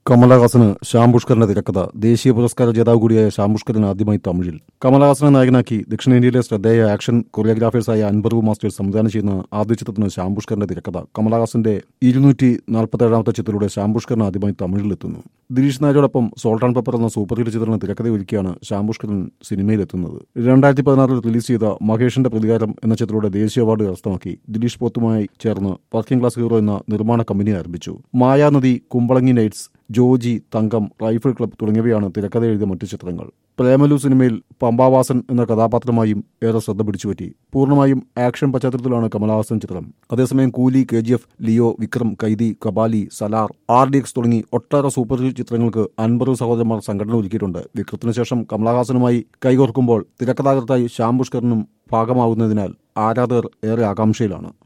കമലഹാസന് ശ്യാം പുഷ്കറിന്റെ തിരക്കഥ ദേശീയ പുരസ്കാര ജേതാവ് കൂടിയായ ശ്യാം പുഷ്കറിന് ആദ്യമായി തമിഴിൽ കമലഹാസനെ നായകനാക്കി ദക്ഷിണേന്ത്യയിലെ ശ്രദ്ധേയ ആക്ഷൻ കൊറിയോഗ്രാഫേഴ്സായ അൻബർവു മാസ്റ്റേഴ്സ് സംവിധാനം ചെയ്യുന്ന ആദ്യ ചിത്രത്തിന് ശ്യാം പുഷ്കറിന്റെ തിരക്കഥ കമലഹാസന്റെ ഇരുന്നൂറ്റി നാൽപ്പത്തേഴാമത്തെ ചിത്രത്തിലൂടെ ശ്യാം പുഷ്കറിന് ആദ്യമായി തമിഴിലെത്തുന്നു ദിലീഷ് നായരോടൊപ്പം സോൾട്ട് ആൻഡ് പെപ്പർ എന്ന സൂപ്പർ ഹിറ്റ് ചിത്രത്തിന് തിരക്കഥ ഒരുക്കിയാണ് ശ്യാം പുഷ്കരൻ സിനിമയിലെത്തുന്നത് രണ്ടായിരത്തി പതിനാറിൽ റിലീസ് ചെയ്ത മഹേഷിന്റെ പ്രതികാരം എന്ന ചിത്രത്തിലൂടെ ദേശീയ അവാർഡ് കരസ്ഥമാക്കി ദിലീഷ് പോത്തുമായി ചേർന്ന് വർക്കിംഗ് ക്ലാസ് ഹീറോ എന്ന നിർമ്മാണ കമ്പനി ആരംഭിച്ചു Mayanadi Kumbalangi nights Joji Thankam rifle club തുടങ്ങിയവയാണ് തിരക്കഥ എഴുതിയ മറ്റു ചിത്രങ്ങൾ പ്രേമലു സിനിമയിൽ പമ്പാവാസൻ എന്ന കഥാപാത്രമായും ഏറെ ശ്രദ്ധ പിടിച്ചുപറ്റി പൂർണ്ണമായും ആക്ഷൻ പശ്ചാത്തലത്തിലാണ് കമലഹാസൻ ചിത്രം അതേസമയം Coolie K G F Leo Vikram Kaithi Kabali Salaar R D X തുടങ്ങി ഒട്ടേറെ സൂപ്പർ ഹിറ്റ് ചിത്രങ്ങൾക്ക് അൻപത് സഹോദരന്മാർ സംഘടന ഒരുക്കിയിട്ടുണ്ട് വിക്രത്തിന് ശേഷം കമലഹാസനുമായി കൈകോർക്കുമ്പോൾ തിരക്കഥാകൃത്തായി ശ്യാം പുഷ്കറിനും ഭാഗമാവുന്നതിനാൽ ആരാധകർ ഏറെ ആകാംക്ഷയിലാണ്